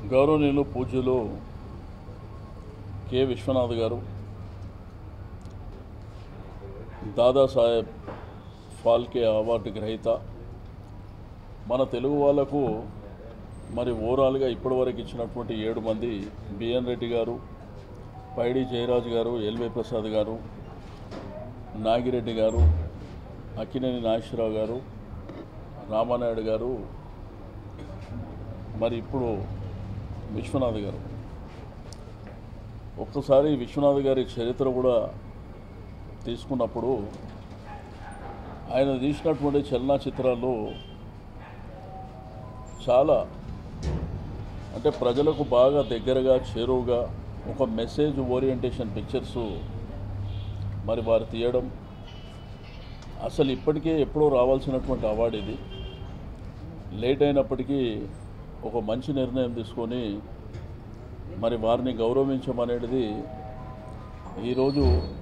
గౌరవనీయులు పూజ్యులు కె విశ్వనాథ్ గారు దాదాసాహెబ్ ఫాల్కే అవార్డు గ్రహీత మన తెలుగు వాళ్లకు మరి ఓవరాల్గా ఇప్పటివరకు ఇచ్చినటువంటి ఏడు మంది బిఎన్ రెడ్డి గారు పైడి జయరాజు గారు ఎల్వై ప్రసాద్ గారు నాగిరెడ్డి గారు అక్కినేని నాగేశ్వరరావు గారు రామానాయుడు గారు మరి ఇప్పుడు విశ్వనాథ్ గారు ఒక్కసారి విశ్వనాథ్ గారి చరిత్ర కూడా తీసుకున్నప్పుడు ఆయన తీసినటువంటి చలనచిత్రాలు చాలా అంటే ప్రజలకు బాగా దగ్గరగా చేరువుగా ఒక మెసేజ్ ఓరియంటేషన్ పిక్చర్స్ మరి వారు తీయడం అసలు ఇప్పటికే ఎప్పుడో రావాల్సినటువంటి అవార్డు ఇది లేట్ అయినప్పటికీ ఒక మంచి నిర్ణయం తీసుకొని మరి వారిని గౌరవించమనేది ఈరోజు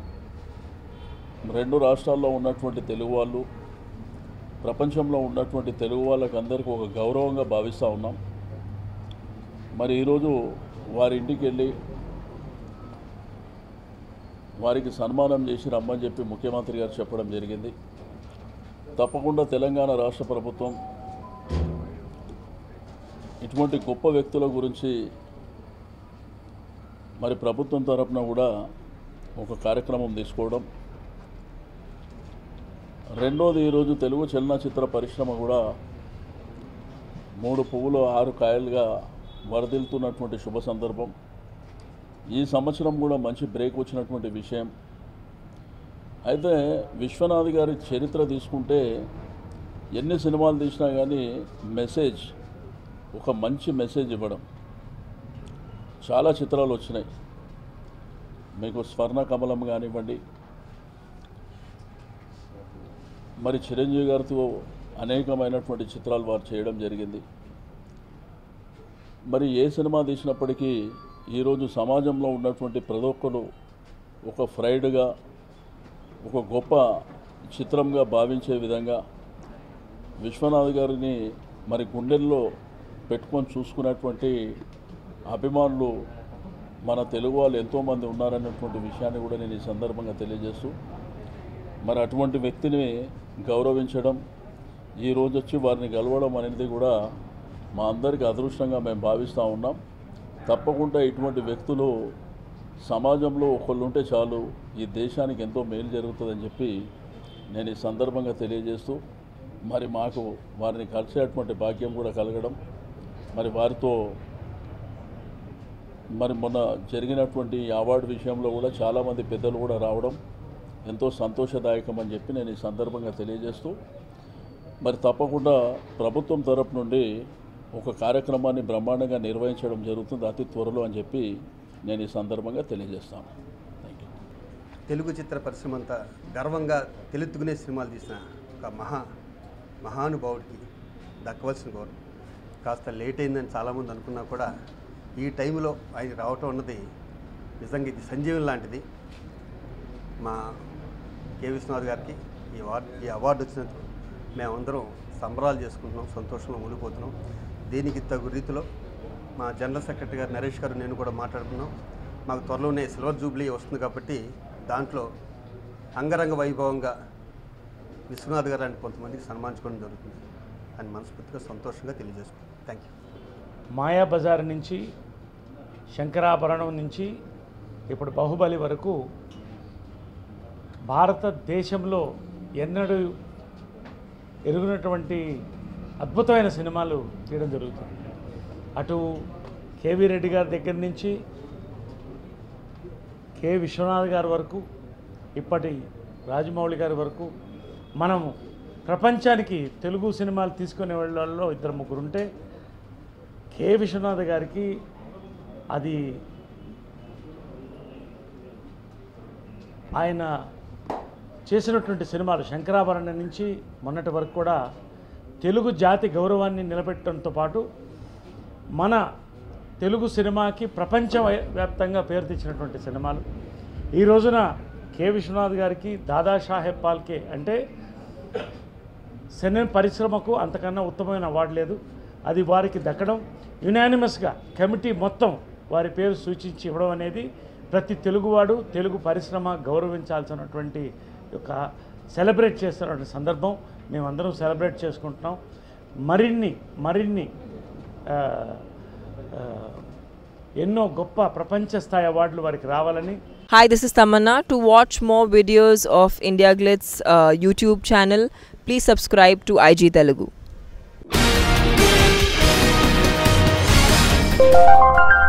రెండు రాష్ట్రాల్లో ఉన్నటువంటి తెలుగు వాళ్ళు ప్రపంచంలో ఉన్నటువంటి తెలుగు వాళ్ళకి అందరికీ ఒక గౌరవంగా భావిస్తూ ఉన్నాం మరి ఈరోజు వారి ఇంటికి వెళ్ళి వారికి సన్మానం చేసి రమ్మని చెప్పి ముఖ్యమంత్రి గారు చెప్పడం జరిగింది తప్పకుండా తెలంగాణ రాష్ట్ర ప్రభుత్వం ఇటువంటి గొప్ప వ్యక్తుల గురించి మరి ప్రభుత్వం తరపున కూడా ఒక కార్యక్రమం తీసుకోవడం రెండోది ఈరోజు తెలుగు చలనచిత్ర పరిశ్రమ కూడా మూడు పువ్వులు ఆరు కాయలుగా వరదిల్తున్నటువంటి శుభ సందర్భం ఈ సంవత్సరం కూడా మంచి బ్రేక్ వచ్చినటువంటి విషయం అయితే విశ్వనాథ్ గారి చరిత్ర తీసుకుంటే ఎన్ని సినిమాలు తీసినా కానీ మెసేజ్ ఒక మంచి మెసేజ్ ఇవ్వడం చాలా చిత్రాలు వచ్చినాయి మీకు స్వర్ణ కమలం కానివ్వండి మరి చిరంజీవి గారితో అనేకమైనటువంటి చిత్రాలు వారు చేయడం జరిగింది మరి ఏ సినిమా తీసినప్పటికీ ఈరోజు సమాజంలో ఉన్నటువంటి ప్రతి ఒక్కరు ఒక ఫ్రైడ్గా ఒక గొప్ప చిత్రంగా భావించే విధంగా విశ్వనాథ్ గారిని మరి గుండెల్లో పెట్టుకొని చూసుకున్నటువంటి అభిమానులు మన తెలుగు వాళ్ళు ఎంతోమంది ఉన్నారన్నటువంటి విషయాన్ని కూడా నేను ఈ సందర్భంగా తెలియజేస్తూ మరి అటువంటి వ్యక్తిని గౌరవించడం ఈ రోజు వచ్చి వారిని కలవడం అనేది కూడా మా అందరికీ అదృష్టంగా మేము భావిస్తూ ఉన్నాం తప్పకుండా ఇటువంటి వ్యక్తులు సమాజంలో ఒకళ్ళు ఉంటే చాలు ఈ దేశానికి ఎంతో మేలు జరుగుతుందని చెప్పి నేను ఈ సందర్భంగా తెలియజేస్తూ మరి మాకు వారిని కలిసేటువంటి భాగ్యం కూడా కలగడం మరి వారితో మరి మొన్న జరిగినటువంటి ఈ అవార్డు విషయంలో కూడా చాలామంది పెద్దలు కూడా రావడం ఎంతో సంతోషదాయకం అని చెప్పి నేను ఈ సందర్భంగా తెలియజేస్తూ మరి తప్పకుండా ప్రభుత్వం తరపు నుండి ఒక కార్యక్రమాన్ని బ్రహ్మాండంగా నిర్వహించడం జరుగుతుంది అతి త్వరలో అని చెప్పి నేను ఈ సందర్భంగా తెలియజేస్తాను థ్యాంక్ యూ తెలుగు చిత్ర పరిశ్రమ అంతా గర్వంగా తెలుత్తుకునే సినిమాలు తీసిన ఒక మహా మహానుభావుడికి దక్కవలసిన గౌరవం కాస్త లేట్ అయిందని చాలామంది అనుకున్నా కూడా ఈ టైంలో ఆయన రావటం అన్నది నిజంగా ఇది సంజీవం లాంటిది మా కె విశ్వనాథ్ గారికి ఈ అవార్డు ఈ అవార్డు వచ్చినందుకు మేమందరం సంబరాలు చేసుకుంటున్నాం సంతోషంలో మునిగిపోతున్నాం దీనికి తగు రీతిలో మా జనరల్ సెక్రటరీ గారు నరేష్ గారు నేను కూడా మాట్లాడుకున్నాం మాకు త్వరలోనే సిల్వర్ జూబ్లీ వస్తుంది కాబట్టి దాంట్లో అంగరంగ వైభవంగా విశ్వనాథ్ గారు అని కొంతమందికి సన్మానించుకోవడం జరుగుతుంది అని మనస్ఫూర్తిగా సంతోషంగా తెలియజేసుకుంటాం థ్యాంక్ యూ మాయా బజార్ నుంచి శంకరాభరణం నుంచి ఇప్పుడు బాహుబలి వరకు భారతదేశంలో ఎన్నడూ ఎరుగునటువంటి అద్భుతమైన సినిమాలు తీయడం జరుగుతుంది అటు కేవీ రెడ్డి గారి దగ్గర నుంచి కె విశ్వనాథ్ గారి వరకు ఇప్పటి రాజమౌళి గారి వరకు మనము ప్రపంచానికి తెలుగు సినిమాలు తీసుకునే వాళ్ళలో ఇద్దరు ముగ్గురు ఉంటే కె విశ్వనాథ్ గారికి అది ఆయన చేసినటువంటి సినిమాలు శంకరాభరణం నుంచి మొన్నటి వరకు కూడా తెలుగు జాతి గౌరవాన్ని నిలబెట్టడంతో పాటు మన తెలుగు సినిమాకి ప్రపంచ వై- వ్యాప్తంగా పేరు తెచ్చినటువంటి సినిమాలు ఈ రోజున కె విశ్వనాథ్ గారికి దాదాసాహెబ్ పాల్కే అంటే సినీ పరిశ్రమకు అంతకన్నా ఉత్తమమైన అవార్డు లేదు అది వారికి దక్కడం యునానిమస్గా కమిటీ మొత్తం వారి పేరు సూచించి ఇవ్వడం అనేది ప్రతి తెలుగువాడు తెలుగు పరిశ్రమ గౌరవించాల్సినటువంటి ఒక సెలబ్రేట్ చేస్తున్నటువంటి సందర్భం మేమందరం సెలబ్రేట్ చేసుకుంటున్నాం మరిన్ని మరిన్ని ఆ, ఆ, ఎన్నో గొప్ప ప్రపంచ స్థాయి అవార్డులు వారికి రావాలని Hi, this is Tamanna. To watch more videos of India Glitz uh, YouTube channel, please subscribe to IG Telugu.